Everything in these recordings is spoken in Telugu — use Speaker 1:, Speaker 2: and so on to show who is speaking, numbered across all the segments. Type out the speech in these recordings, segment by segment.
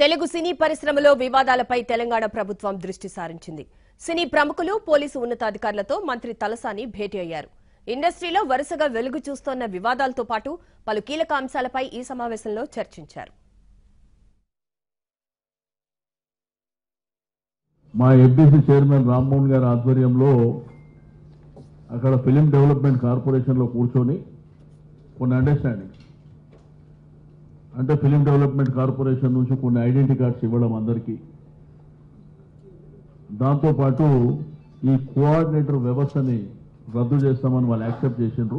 Speaker 1: తెలుగు సినీ పరిశ్రమలో వివాదాలపై తెలంగాణ ప్రభుత్వం దృష్టి సారించింది సినీ ప్రముఖులు పోలీసు ఉన్నతాధికారులతో మంత్రి తలసాని భేటీ అయ్యారు ఇండస్ట్రీలో వరుసగా వెలుగు చూస్తోన్న వివాదాలతో పాటు పలు కీలక అంశాలపై ఈ సమావేశంలో చర్చించారు
Speaker 2: మా ఎఫ్డీసీ చైర్మన్ రామ్మోహన్ గారి ఆధ్వర్యంలో అక్కడ ఫిలిం డెవలప్మెంట్ కార్పొరేషన్లో కూర్చొని కొన్ని అండర్స్టాండింగ్స్ అంటే ఫిలిం డెవలప్మెంట్ కార్పొరేషన్ నుంచి కొన్ని ఐడెంటిటీ కార్డ్స్ ఇవ్వడం అందరికీ దాంతోపాటు ఈ కోఆర్డినేటర్ వ్యవస్థని రద్దు చేస్తామని వాళ్ళు యాక్సెప్ట్ చేసిండ్రు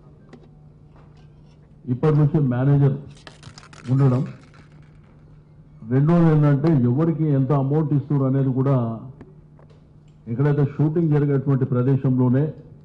Speaker 2: ఇప్పటి నుంచి మేనేజర్ ఉండడం రెండోది ఏంటంటే ఎవరికి ఎంత అమౌంట్ ఇస్తున్నారు అనేది కూడా ఎక్కడైతే షూటింగ్ జరిగేటువంటి ప్రదేశంలోనే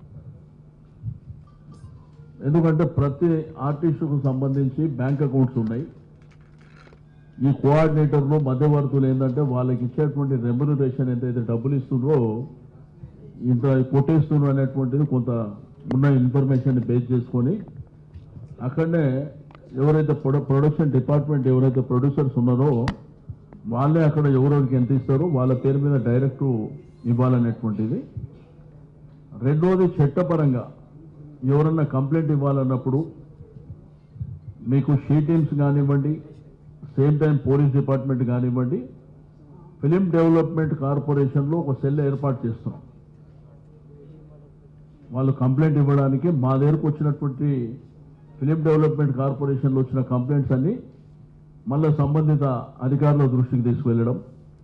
Speaker 2: ఎందుకంటే ప్రతి ఆర్టిస్టుకు సంబంధించి బ్యాంక్ అకౌంట్స్ ఉన్నాయి ఈ కోఆర్డినేటర్లు మధ్యవర్తులు ఏంటంటే వాళ్ళకి ఇచ్చేటువంటి రెమ్యునరేషన్ ఎంతైతే డబ్బులు ఇస్తుండ్రో ఇంత కొట్టేస్తున్నారు అనేటువంటిది కొంత ఉన్న ఇన్ఫర్మేషన్ బేస్ చేసుకొని అక్కడనే ఎవరైతే ప్రొడ- ప్రొడక్షన్ డిపార్ట్మెంట్ ఎవరైతే ప్రొడ్యూసర్స్ ఉన్నారో వాళ్ళే అక్కడ ఎవరెవరికి ఎంత ఇస్తారో వాళ్ళ పేరు మీద డైరెక్ట్ ఇవ్వాలనేటువంటిది రెండోది చట్టపరంగా ఎవరన్నా కంప్లైంట్ ఇవ్వాలన్నప్పుడు మీకు షీ టీమ్స్ కానివ్వండి సేమ్ టైం పోలీస్ డిపార్ట్మెంట్ కానివ్వండి ఫిలిం డెవలప్మెంట్ కార్పొరేషన్లో ఒక సెల్ ఏర్పాటు చేస్తున్నాం వాళ్ళు కంప్లైంట్ ఇవ్వడానికి మా దగ్గరకు వచ్చినటువంటి ఫిలిం డెవలప్మెంట్ కార్పొరేషన్లో వచ్చిన కంప్లైంట్స్ అన్ని మళ్ళీ సంబంధిత అధికారుల దృష్టికి తీసుకువెళ్ళడం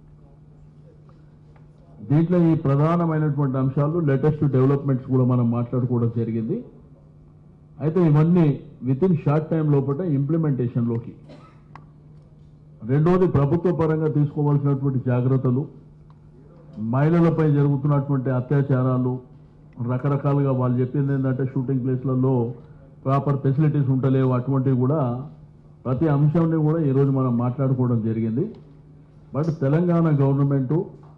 Speaker 2: దీంట్లో ఈ ప్రధానమైనటువంటి అంశాలు లేటెస్ట్ డెవలప్మెంట్స్ కూడా మనం మాట్లాడుకోవడం జరిగింది అయితే ఇవన్నీ విత్ ఇన్ షార్ట్ టైం లోపల ఇంప్లిమెంటేషన్లోకి రెండోది ప్రభుత్వ పరంగా తీసుకోవాల్సినటువంటి జాగ్రత్తలు మహిళలపై జరుగుతున్నటువంటి అత్యాచారాలు రకరకాలుగా వాళ్ళు చెప్పింది ఏంటంటే షూటింగ్ ప్లేస్లలో ప్రాపర్ ఫెసిలిటీస్ ఉంటలేవు అటువంటివి కూడా ప్రతి అంశాన్ని కూడా ఈరోజు మనం మాట్లాడుకోవడం జరిగింది బట్ తెలంగాణ గవర్నమెంటు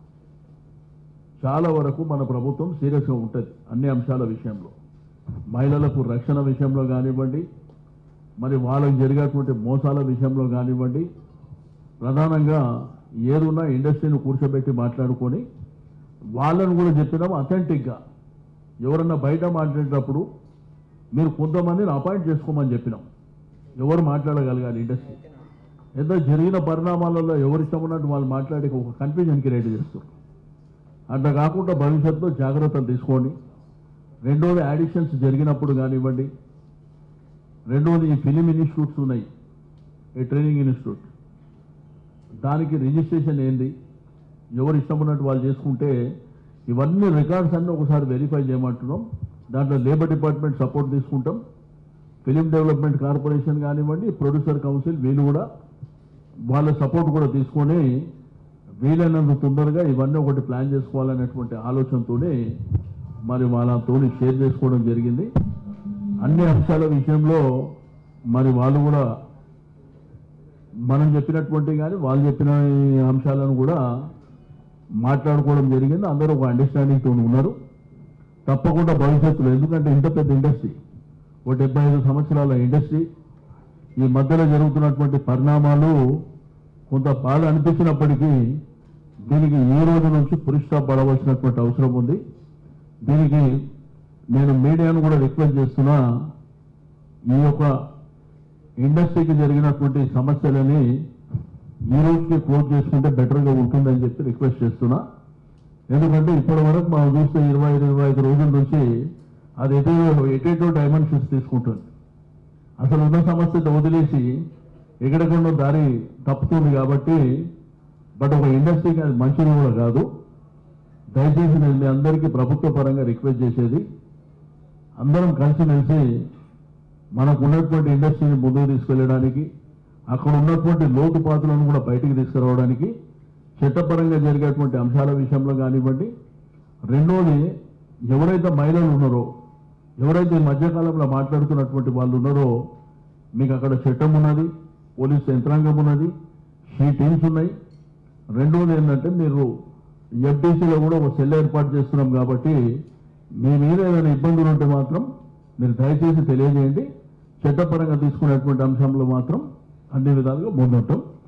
Speaker 2: చాలా వరకు మన ప్రభుత్వం సీరియస్గా ఉంటుంది అన్ని అంశాల విషయంలో మహిళలకు రక్షణ విషయంలో కానివ్వండి మరి వాళ్ళకి జరిగేటువంటి మోసాల విషయంలో కానివ్వండి ప్రధానంగా ఏదున్నా ఇండస్ట్రీని కూర్చోబెట్టి మాట్లాడుకొని వాళ్ళని కూడా చెప్పినాం అథెంటిక్గా ఎవరన్నా బయట మాట్లాడేటప్పుడు మీరు కొంతమందిని అపాయింట్ చేసుకోమని చెప్పినాం ఎవరు మాట్లాడగలగాలి ఇండస్ట్రీ ఏదో జరిగిన పరిణామాలలో ఎవరు ఇష్టం ఉన్నట్టు వాళ్ళు మాట్లాడి ఒక కన్ఫ్యూజన్ క్రియేట్ చేస్తారు అట్లా కాకుండా భవిష్యత్తులో జాగ్రత్తలు తీసుకోండి రెండోది యాడిషన్స్ జరిగినప్పుడు కానివ్వండి రెండోది ఈ ఫిలిం ఇన్స్టిట్యూట్స్ ఉన్నాయి ఈ ట్రైనింగ్ ఇన్స్టిట్యూట్ దానికి రిజిస్ట్రేషన్ ఏంది ఎవరు ఇష్టం ఉన్నట్టు వాళ్ళు చేసుకుంటే ఇవన్నీ రికార్డ్స్ అన్నీ ఒకసారి వెరిఫై చేయమంటున్నాం దాంట్లో లేబర్ డిపార్ట్మెంట్ సపోర్ట్ తీసుకుంటాం ఫిలిం డెవలప్మెంట్ కార్పొరేషన్ కానివ్వండి ప్రొడ్యూసర్ కౌన్సిల్ వీళ్ళు కూడా వాళ్ళ సపోర్ట్ కూడా తీసుకొని వీలైనంత తొందరగా ఇవన్నీ ఒకటి ప్లాన్ చేసుకోవాలనేటువంటి ఆలోచనతోనే మరి వాళ్ళతో షేర్ చేసుకోవడం జరిగింది అన్ని అంశాల విషయంలో మరి వాళ్ళు కూడా మనం చెప్పినటువంటి కానీ వాళ్ళు చెప్పిన ఈ అంశాలను కూడా మాట్లాడుకోవడం జరిగింది అందరూ ఒక అండర్స్టాండింగ్ తో ఉన్నారు తప్పకుండా భవిష్యత్తులో ఎందుకంటే ఇంత పెద్ద ఇండస్ట్రీ ఒక డెబ్బై ఐదు సంవత్సరాల ఇండస్ట్రీ ఈ మధ్యలో జరుగుతున్నటువంటి పరిణామాలు కొంత బాధ అనిపించినప్పటికీ దీనికి ఈ రోజు నుంచి పురుష పడవలసినటువంటి అవసరం ఉంది దీనికి నేను మీడియాను కూడా రిక్వెస్ట్ చేస్తున్నా ఈ యొక్క ఇండస్ట్రీకి జరిగినటువంటి సమస్యలని ఈ రోజుకి క్లోజ్ చేసుకుంటే బెటర్గా ఉంటుందని చెప్పి రిక్వెస్ట్ చేస్తున్నా ఎందుకంటే ఇప్పటి వరకు మనం చూస్తే ఇరవై ఇరవై ఐదు రోజుల నుంచి అది ఎటు ఎటేటో డైమెన్షన్స్ తీసుకుంటుంది అసలు ఉన్న సమస్యతో వదిలేసి ఎక్కడెక్కడో దారి తప్పుతుంది కాబట్టి బట్ ఒక ఇండస్ట్రీకి అది మంచిది కూడా కాదు దయచేసి నేను మీ అందరికీ ప్రభుత్వ పరంగా రిక్వెస్ట్ చేసేది అందరం కలిసిమెలిసి మనకు ఉన్నటువంటి ఇండస్ట్రీని ముందుకు తీసుకెళ్ళడానికి అక్కడ ఉన్నటువంటి లోటుపాతులను కూడా బయటికి తీసుకురావడానికి చట్టపరంగా జరిగేటువంటి అంశాల విషయంలో కానివ్వండి రెండోది ఎవరైతే మహిళలు ఉన్నారో ఎవరైతే ఈ మధ్యకాలంలో మాట్లాడుతున్నటువంటి వాళ్ళు ఉన్నారో మీకు అక్కడ చట్టం ఉన్నది పోలీస్ యంత్రాంగం ఉన్నది షీ టీమ్స్ ఉన్నాయి రెండోది ఏంటంటే మీరు ఎఫ్డీసీలో కూడా ఒక సెల్ ఏర్పాటు చేస్తున్నాం కాబట్టి మీ మీద ఏదైనా ఇబ్బందులు ఉంటే మాత్రం మీరు దయచేసి తెలియజేయండి చట్టపరంగా తీసుకునేటువంటి అంశంలో మాత్రం అన్ని విధాలుగా ముందుంటాం